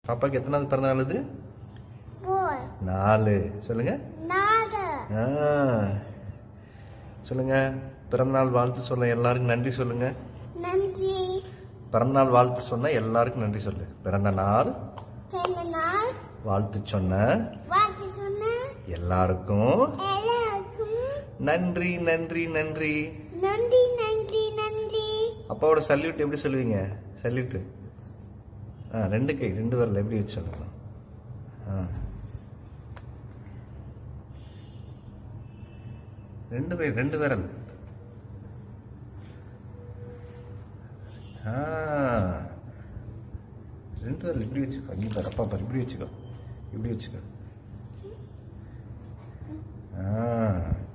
பாப்பாக்கு எத்தனாவது பிறந்த நாள் இது four, நாலு சொல்லுங்க நாலு, ஆ. சொல்லுங்க பிறந்தநாள் வாழ்த்து சொல்ல எல்லாருக்கும் நன்றி சொல்லுங்க நன்றி பிறந்தநாள் வாழ்த்து சொன்ன எல்லாருக்கும் நன்றி சொல்லு பிறந்த நாள் பிறந்த நாள் வாழ்த்து சொன்ன வாட்சி சொன்ன எல்லாருக்கும் எல்லாருக்கும் நன்றி நன்றி நன்றி நன்றி நன்றி நன்றி அப்பாவோட சல்யூட் எப்படி சொல்லுவீங்க சல்யூட் ஆ ரெண்டு கை ரெண்டு வரல எப்படி வச்சு சொல்லலாம் ஆ ரெண்டு பேர் ரெண்டு விரல் ஆ ரெண்டு விரல் இப்படி வச்சுக்கோ நீ பாரு அப்பா பாரு இப்படி வச்சுக்கோ இப்படி வச்சுக்கோ ஆ